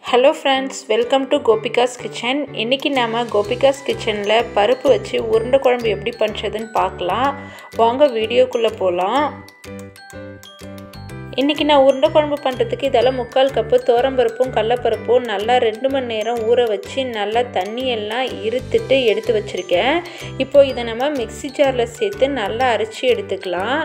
hello friends welcome to Gopika's kitchen இன்றைக்கி நம்ம கோபிகாஸ் கிச்சனில் பருப்பு வச்சு உருண்டை குழம்பு எப்படி பண்ணுறதுன்னு பார்க்கலாம் வாங்க வீடியோக்குள்ளே போகலாம் இன்றைக்கி நான் உருண்டை குழம்பு பண்ணுறதுக்கு இதெல்லாம் முக்கால் கப்பு தோரம்பருப்பும் கடலப்பருப்பும் நல்லா ரெண்டு மணி நேரம் ஊற வச்சு நல்லா தண்ணியெல்லாம் இருத்துட்டு எடுத்து வச்சுருக்கேன் இப்போது இதை நம்ம மிக்சி ஜாரில் சேர்த்து நல்லா அரைச்சி எடுத்துக்கலாம்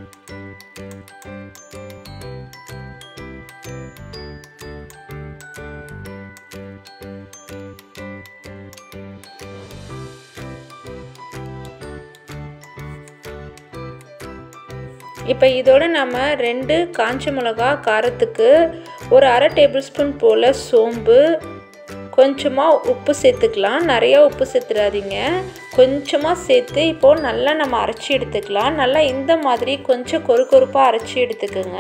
இப்போ இதோட நம்ம ரெண்டு காஞ்ச மிளகா காரத்துக்கு ஒரு அரை டேபிள் ஸ்பூன் போல் சோம்பு கொஞ்சமாக உப்பு சேர்த்துக்கலாம் நிறையா உப்பு சேர்த்துடாதீங்க கொஞ்சமாக சேர்த்து இப்போது நல்லா நம்ம அரைச்சி எடுத்துக்கலாம் நல்லா இந்த மாதிரி கொஞ்சம் கொரு கொருப்பாக அரைச்சி எடுத்துக்கோங்க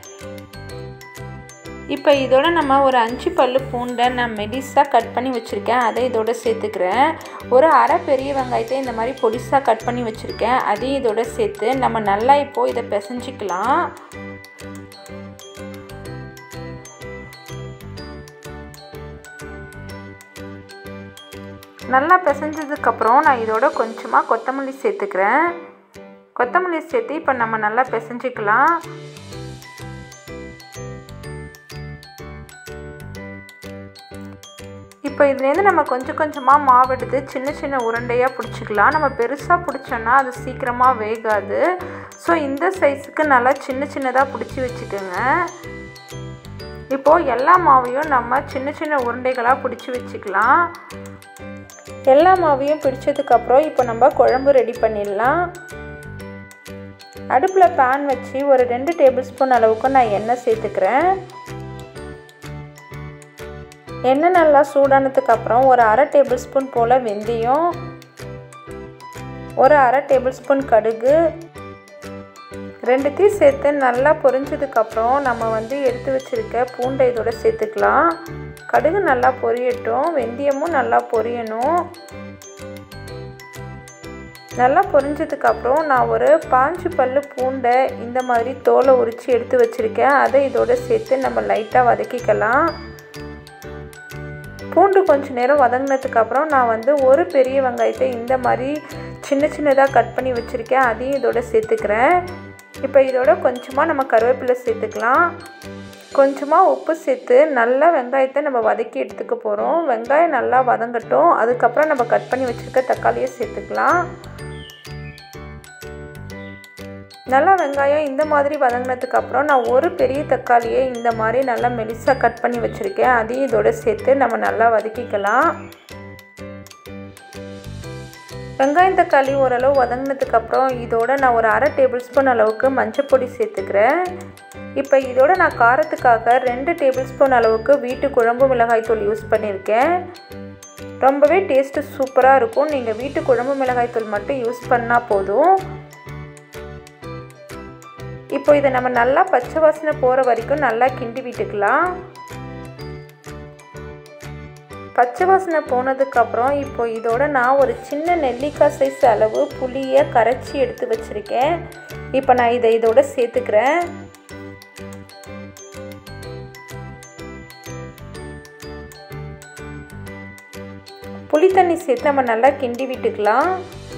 இப்போ இதோட நம்ம ஒரு அஞ்சு பல் பூண்டை நான் மெடிஸாக கட் பண்ணி வச்சுருக்கேன் அதை இதோட சேர்த்துக்கிறேன் ஒரு அரை பெரிய வெங்காயத்தை இந்த மாதிரி பொடிசாக கட் பண்ணி வச்சுருக்கேன் அதையும் இதோட சேர்த்து நம்ம நல்லா இப்போது இதை பிசைஞ்சிக்கலாம் நல்லா பிசைஞ்சதுக்கப்புறம் நான் இதோட கொஞ்சமாக கொத்தமல்லி சேர்த்துக்கிறேன் கொத்தமல்லி சேர்த்து இப்போ நம்ம நல்லா பிசைஞ்சிக்கலாம் இப்போ இதுலேருந்து நம்ம கொஞ்சம் கொஞ்சமாக மாவு எடுத்து சின்ன சின்ன உருண்டையாக பிடிச்சிக்கலாம் நம்ம பெருசாக பிடிச்சோன்னா அது சீக்கிரமாக வேகாது ஸோ இந்த சைஸுக்கு நல்லா சின்ன சின்னதாக பிடிச்சி வச்சுக்கோங்க இப்போது எல்லா மாவையும் நம்ம சின்ன சின்ன உருண்டைகளாக பிடிச்சி வச்சுக்கலாம் எல்லா மாவையும் பிடிச்சதுக்கப்புறம் இப்போ நம்ம குழம்பு ரெடி பண்ணிடலாம் அடுப்பில் பேன் வச்சு ஒரு ரெண்டு டேபிள் ஸ்பூன் அளவுக்கு நான் எண்ணெய் சேர்த்துக்கிறேன் எண்ணெய் நல்லா சூடானதுக்கு அப்புறம் ஒரு அரை டேபிள் ஸ்பூன் போல் வெந்தயம் ஒரு அரை டேபிள் ஸ்பூன் கடுகு ரெண்டுத்தையும் சேர்த்து நல்லா பொரிஞ்சதுக்கப்புறம் நம்ம வந்து எடுத்து வச்சுருக்க பூண்டை இதோட சேர்த்துக்கலாம் கடுகு நல்லா பொரியட்டும் வெந்தயமும் நல்லா பொரியணும் நல்லா பொரிஞ்சதுக்கப்புறம் நான் ஒரு பாஞ்சு பல் பூண்டை இந்த மாதிரி தோலை உரித்து எடுத்து வச்சுருக்கேன் அதை இதோட சேர்த்து நம்ம லைட்டாக வதக்கிக்கலாம் பூண்டு கொஞ்சம் நேரம் வதங்கினதுக்கப்புறம் நான் வந்து ஒரு பெரிய வெங்காயத்தை இந்த மாதிரி சின்ன சின்னதாக கட் பண்ணி வச்சுருக்கேன் அதையும் இதோட சேர்த்துக்கிறேன் இப்போ இதோட கொஞ்சமாக நம்ம கருவேப்பிலை சேர்த்துக்கலாம் கொஞ்சமாக உப்பு சேர்த்து நல்லா வெங்காயத்தை நம்ம வதக்கி எடுத்துக்க போகிறோம் வெங்காயம் நல்லா வதங்கட்டும் அதுக்கப்புறம் நம்ம கட் பண்ணி வச்சுருக்க தக்காளியை சேர்த்துக்கலாம் நல்லா வெங்காயம் இந்த மாதிரி வதங்கினதுக்கப்புறம் நான் ஒரு பெரிய தக்காளியை இந்த மாதிரி நல்லா மெலிசாக கட் பண்ணி வச்சுருக்கேன் அதையும் இதோட சேர்த்து நம்ம நல்லா வதக்கிக்கலாம் வெங்காயம் தக்காளி ஓரளவு வதங்கினதுக்கப்புறம் இதோட நான் ஒரு அரை டேபிள் ஸ்பூன் அளவுக்கு மஞ்சப்பொடி சேர்த்துக்கிறேன் இப்போ இதோட நான் காரத்துக்காக ரெண்டு டேபிள் ஸ்பூன் அளவுக்கு வீட்டு குழம்பு மிளகாய் தூள் யூஸ் பண்ணியிருக்கேன் ரொம்பவே டேஸ்ட்டு சூப்பராக இருக்கும் நீங்கள் வீட்டு குழம்பு மிளகாய் தூள் மட்டும் யூஸ் பண்ணால் போதும் இப்போ இதை நம்ம நல்லா பச்சை வாசனை போகிற வரைக்கும் நல்லா கிண்டி விட்டுக்கலாம் பச்சை வாசனை போனதுக்கப்புறம் இப்போ இதோட நான் ஒரு சின்ன நெல்லிக்காய் சைஸ் அளவு புளியை கரைச்சி எடுத்து வச்சுருக்கேன் இப்போ நான் இதை இதோட சேர்த்துக்கிறேன் புளி தண்ணி சேர்த்து நம்ம நல்லா கிண்டி விட்டுக்கலாம்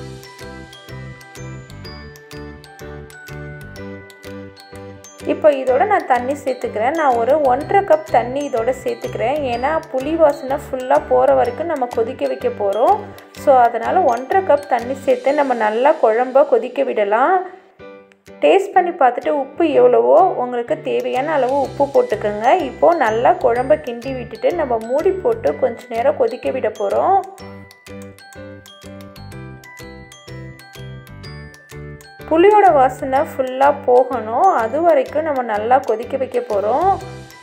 இப்போ இதோட நான் தண்ணி சேர்த்துக்கிறேன் நான் ஒரு ஒன்றரை கப் தண்ணி இதோட சேர்த்துக்கிறேன் ஏன்னா புளி வாசனை ஃபுல்லாக போகிற வரைக்கும் நம்ம கொதிக்க வைக்க போகிறோம் ஸோ அதனால் ஒன்றரை கப் தண்ணி சேர்த்து நம்ம நல்லா குழம்ப கொதிக்க விடலாம் டேஸ்ட் பண்ணி பார்த்துட்டு உப்பு எவ்வளவோ உங்களுக்கு தேவையான அளவு உப்பு போட்டுக்கோங்க இப்போது நல்லா குழம்ப கிண்டி விட்டுட்டு நம்ம மூடி போட்டு கொஞ்சம் நேரம் கொதிக்க விட போகிறோம் புளியோட வாசனை ஃபுல்லாக போகணும் அது வரைக்கும் நம்ம நல்லா கொதிக்க வைக்க போகிறோம்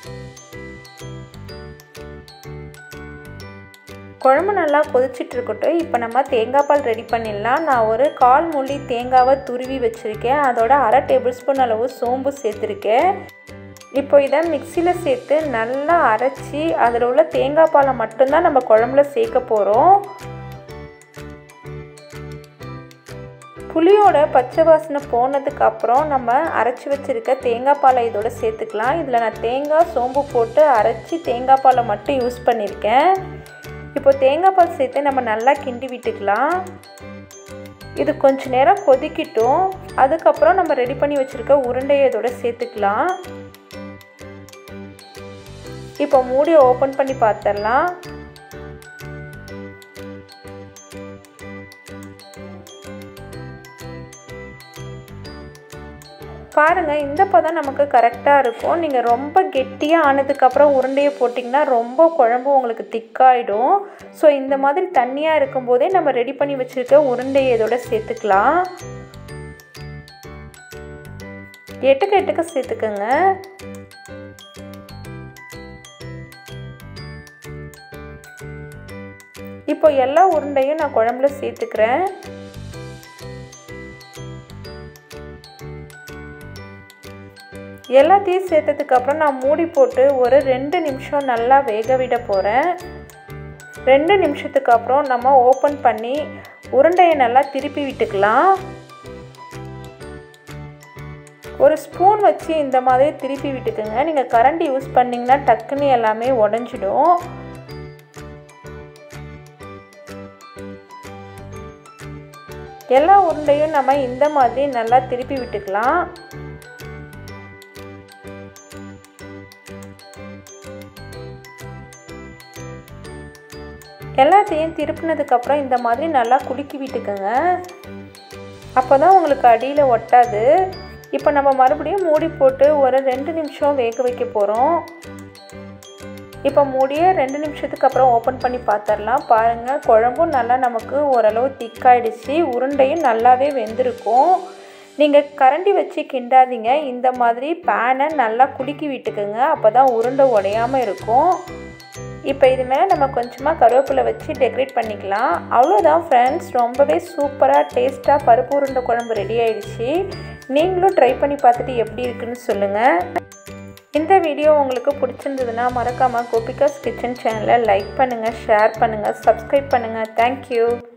குழம்பு நல்லா கொதிச்சிட்டு இருக்கட்டும் இப்போ நம்ம தேங்காய் பால் ரெடி பண்ணிடலாம் நான் ஒரு கால் மூலி தேங்காவை துருவி வச்சுருக்கேன் அதோட அரை டேபிள் ஸ்பூன் அளவு சோம்பு சேர்த்துருக்கேன் இப்போ இதை மிக்சியில் சேர்த்து நல்லா அரைச்சி அதில் உள்ள தேங்காய் பாலை மட்டும்தான் நம்ம குழம்புல சேர்க்க போகிறோம் புளியோட பச்சை வாசனை போனதுக்கு அப்புறம் நம்ம அரைச்சி வச்சுருக்க தேங்காய் பாலை இதோட சேர்த்துக்கலாம் இதில் நான் தேங்காய் சோம்பு போட்டு அரைச்சி தேங்காய் பாலை மட்டும் யூஸ் பண்ணியிருக்கேன் இப்போ தேங்காய் பால் சேர்த்து நம்ம நல்லா கிண்டி விட்டுக்கலாம் இது கொஞ்ச நேரம் கொதிக்கட்டும் அதுக்கப்புறம் நம்ம ரெடி பண்ணி வச்சுருக்க உருண்டையை இதோட சேர்த்துக்கலாம் இப்போ மூடியை ஓப்பன் பண்ணி பார்த்துடலாம் பாருங்கள் இந்த பதம் நமக்கு கரெக்டாக இருக்கும் நீங்கள் ரொம்ப கெட்டியாக ஆனதுக்கப்புறம் உருண்டையை போட்டிங்கன்னா ரொம்ப குழம்பு உங்களுக்கு திக்காயிடும் ஸோ இந்த மாதிரி தண்ணியாக இருக்கும்போதே நம்ம ரெடி பண்ணி வச்சுருக்க உருண்டையை இதோட சேர்த்துக்கலாம் எட்டுக்கு எட்டுக்கு சேர்த்துக்கோங்க இப்போ எல்லா உருண்டையும் நான் குழம்புல சேர்த்துக்கிறேன் எல்லாத்தையும் சேர்த்ததுக்கப்புறம் நான் மூடி போட்டு ஒரு ரெண்டு நிமிஷம் நல்லா வேக விட போகிறேன் ரெண்டு நிமிஷத்துக்கு அப்புறம் நம்ம ஓப்பன் பண்ணி உருண்டையை நல்லா திருப்பி விட்டுக்கலாம் ஒரு ஸ்பூன் வச்சு இந்த மாதிரி திருப்பி விட்டுக்குங்க நீங்கள் கரண்டி யூஸ் பண்ணிங்கன்னா டக்குன்னு எல்லாமே உடஞ்சிடும் எல்லா உருண்டையும் நம்ம இந்த மாதிரி நல்லா திருப்பி விட்டுக்கலாம் எல்லாத்தையும் திருப்பினதுக்கப்புறம் இந்த மாதிரி நல்லா குலுக்கி விட்டுக்குங்க அப்போ தான் உங்களுக்கு அடியில் ஒட்டாது இப்போ நம்ம மறுபடியும் மூடி போட்டு ஒரு ரெண்டு நிமிஷம் வேக வைக்க போகிறோம் இப்போ மூடியே ரெண்டு நிமிஷத்துக்கு அப்புறம் ஓப்பன் பண்ணி பார்த்துடலாம் பாருங்கள் குழம்பும் நல்லா நமக்கு ஓரளவு திக்காயிடுச்சு உருண்டையும் நல்லாவே வெந்திருக்கும் நீங்கள் கரண்டி வச்சு கிண்டாதீங்க இந்த மாதிரி பேனை நல்லா குலுக்கி விட்டுக்குங்க அப்போ தான் உருண்டை உடையாமல் இருக்கும் இப்போ இது மேலே நம்ம கொஞ்சமாக கருவேப்பிலை வச்சு டெக்கரேட் பண்ணிக்கலாம் அவ்வளோதான் ஃப்ரெண்ட்ஸ் ரொம்பவே சூப்பராக டேஸ்ட்டாக பருப்பு உருண்டை குழம்பு ரெடி ஆயிடுச்சு நீங்களும் ட்ரை பண்ணி பார்த்துட்டு எப்படி இருக்குன்னு சொல்லுங்கள் இந்த வீடியோ உங்களுக்கு பிடிச்சிருந்ததுன்னா மறக்காமல் கோபிகாஸ் கிச்சன் சேனலை லைக் பண்ணுங்கள் ஷேர் பண்ணுங்கள் சப்ஸ்கிரைப் பண்ணுங்கள் தேங்க்யூ